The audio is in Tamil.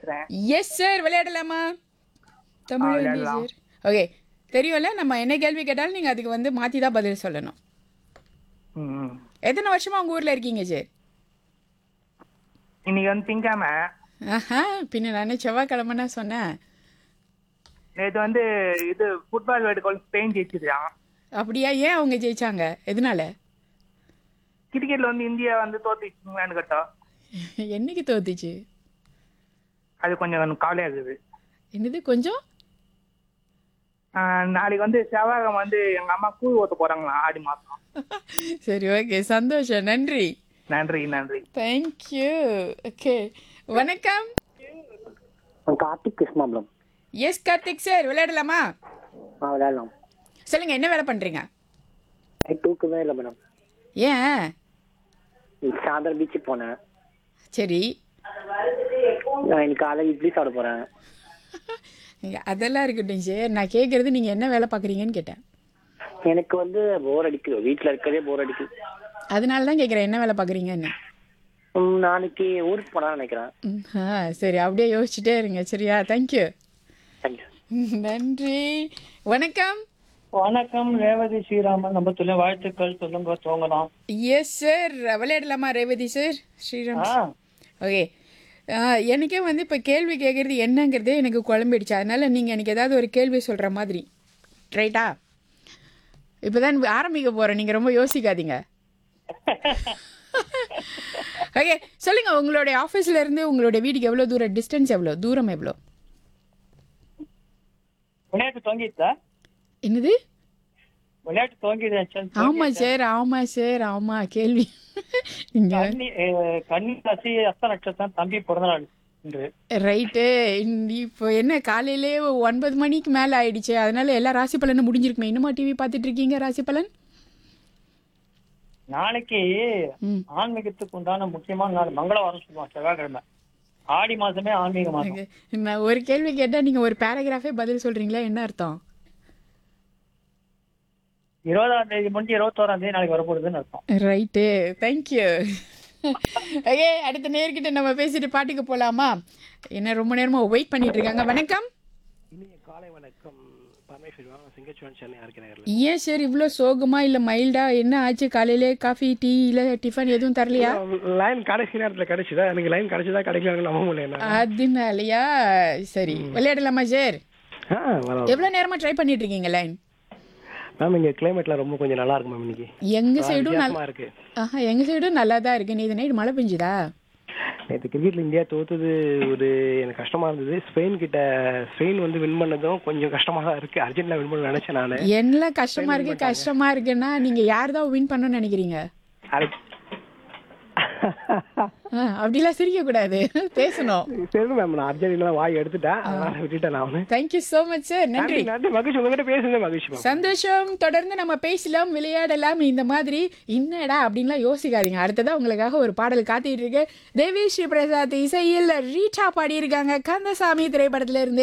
பேசுறேன் எஸ் சார் விளையாடலாமா தமிழ் ஆ, ஹிந்தி விளையாடலாம். சார் ஓகே தெரியும்ல நம்ம என்ன கேள்வி கேட்டாலும் நீங்கள் அதுக்கு வந்து மாற்றி தான் பதில் சொல்லணும் ம். எத்தனை வருஷமா உங்கள் ஊரில் இருக்கீங்க சார் இன்னைக்கு வந்து திங்காம ஆஹா பின்ன நானே செவ்வாய்க்கிழமைன்னா சொன்னேன் நேற்று வந்து இது ஃபுட்பால் வேர்ல்டு கப் ஸ்பெயின் ஜெயிச்சிருக்கான் அப்படியா ஏன் அவங்க ஜெயிச்சாங்க எதனால கிரிக்கெட்ல வந்து இந்தியா வந்து தோத்துச்சுங்களான்னு கேட்டோம் என்னைக்கு தோத்துச்சு அது கொஞ்சம் கவலையா இருக்குது என்னது கொஞ்சம் ஆஹ், நாளைக்கு வந்து செவ்வாய்க்கிழமை வந்து எங்க அம்மா கூழ் ஊத்த போறாங்களா ஆடி மாசம் சரி ஓகே சந்தோஷம் நன்றி நன்றி நன்றி தேங்க்யூ ஓகே வணக்கம் கார்த்திக் கிருஷ்ணாபுரம் எஸ் கார்த்திக் சார் விளையாடலாமா ஆ விளையாடலாம் சொல்லுங்க என்ன வேலை பண்றீங்க நைட் தூக்கமே இல்லை மேடம் ஏன் இன்னைக்கு சாயந்தரம் பீச்சுக்கு போனேன் சரி நான் இன்னைக்கு காலையில் இட்லி சாப்பிட போகிறேன் இங்க அதெல்லாம் இருக்கட்டும் சார் நான் கேட்கறது நீங்க என்ன வேலை பார்க்குறீங்கன்னு கேட்டேன் எனக்கு வந்து போர் அடிக்குது வீட்டில் இருக்கதே போர் அடிக்குது அதனால தான் கேட்குறேன் என்ன வேலை பார்க்குறீங்கன்னு ம், நாளைக்கு ஊருக்கு போனான்னு நினைக்கிறேன் ம், ஆ சரி அப்படியே யோசிச்சுட்டே இருங்க சரியா தேங்க்யூ தேங்க்யூ நன்றி வணக்கம் வணக்கம் ரேவதி ஸ்ரீராமன் நம்ம சொல்ல வாழ்த்துக்கள் சொல்லுங்க துவங்கலாம் எஸ் சார் விளையாடலாமா ரேவதி சார் ஸ்ரீராம் ஆ ஓகே எனக்கே வந்து இப்போ கேள்வி கேட்குறது என்னங்கிறதே எனக்கு குழம்பிடுச்சு அதனால நீங்கள் எனக்கு ஏதாவது ஒரு கேள்வி சொல்கிற மாதிரி ரைட்டா இப்போ தான் ஆரம்பிக்க போகிறேன் நீங்கள் ரொம்ப யோசிக்காதீங்க ஓகே சொல்லுங்கள் உங்களுடைய ஆஃபீஸ்ல இருந்து உங்களுடைய வீட்டுக்கு எவ்வளோ தூரம் டிஸ்டன்ஸ் எவ்வளோ தூரம் எவ்வளோ விளையாட்டு துவங்கிட்டா என்னது விளையாட்டு துவங்கிடுச்சு ஆமாம் சார் ஆமாம் சார் ஆமாம் கேள்வி நீங்கள் கன்னி அஹ், கன்னி ராசி அஸ்த நட்சத்திரம் தம்பி பிறந்த நாள் இன்று ரைட்டு இப்போ என்ன காலையிலே ஒன்பது மணிக்கு மேலே ஆயிடுச்சு அதனால எல்லா ராசி பலனும் முடிஞ்சிருக்குமே இன்னுமா டிவி பார்த்துட்டு இருக்கீங்க ராசி பலன் நாளைக்கு ம் ஆன்மீகத்துக்கு உண்டான முக்கியமான நாள் மங்களவாரம் சொல்லுவாங்க செவ்வாய்க்கிழமை ஆடி மாசமே ஆன்மீக மாசம் Okay. நான் ஒரு கேள்வி கேட்டால் நீங்கள் ஒரு பேராகிராஃபே பதில் சொல்கிறீங்களா என்ன அர்த்தம் இருபதாம் தேதி முடிஞ்சு இருபத்தோராம் தேதி நாளைக்கு வரப்போகுதுன்னு அர்த்தம் ரைட்டு தேங்க்யூ ஓகே அடுத்த நேர்கிட்ட நம்ம பேசிட்டு பாட்டுக்கு போகலாமா என்ன ரொம்ப நேரமாக வெயிட் பண்ணிட்டு இருக்காங்க வணக்கம் இனிய காலை வணக்கம் பரமேஸ்வரி சிங்கச்சுவன் சென்னை ஆர்கே நகர்ல ஏன் சார் இவ்வளோ சோகமா இல்லை மைல்டா என்ன ஆச்சு காலையிலே காஃபி டீ இல்லை டிஃபன் எதுவும் தரலையா லைன் கடைசி நேரத்துல கிடைச்சுதா எனக்கு லைன் கிடைச்சதா கிடைக்கல நம்ப முடியல என்னால. அதனாலயா சரி விளையாடலாமா சார் ஆ வரோம் எவ்வளோ நேரமா ட்ரை பண்ணிட்டு இருக்கீங்க லைன் மேம் இங்க கிளைமேட்ல ரொம்ப கொஞ்சம் நல்லா இருக்கும் மேம் இன்னைக்கு எங்க சைடும் வித்தியாசமா நல்லா இருக்கு ஆஹா எங்க சைடும் நல்லா தான் இருக்கு நீ நைட் மழை பெஞ்சுதா நேற்று கிரிக்கெட்ல இந்தியா தோத்தது ஒரு எனக்கு கஷ்டமா இருந்தது ஸ்பெயின் கிட்ட ஸ்பெயின் வந்து வின் பண்ணதும் கொஞ்சம் கஷ்டமா தான் இருக்கு அர்ஜென்டினா வின் பண்ண நினைச்சேன் நானு என்ன கஷ்டமா இருக்கு கஷ்டமா இருக்குன்னா நீங்க யார் தான் வின் பண்ணணும்னு நினைக்கிறீங்க அது- ஆ, அப்படிலாம் சிரிக்க கூடாது பேசணும் சரி மேம் நான் அர்ஜென்டினா வாய் எடுத்துட்டேன் அதனால விட்டுட்டேன் நான் அவனு. தேங்க்யூ ஸோ மச் சார் நன்றி நன்றி நன்றி மகிழ்ச்சி உங்ககிட்ட பேசுனது மகிழ்ச்சி மேம் சந்தோஷம் தொடர்ந்து நம்ம பேசலாம் விளையாடலாம் இந்த மாதிரி என்னடா அப்படின்லாம் யோசிக்காதீங்க அடுத்ததா உங்களுக்காக ஒரு பாடல் காத்துட்டு இருக்கு தேவி ஸ்ரீ பிரசாத் இசையில் ரீட்டா பாடியிருக்காங்க கந்தசாமி திரைப்படத்துல இருந்து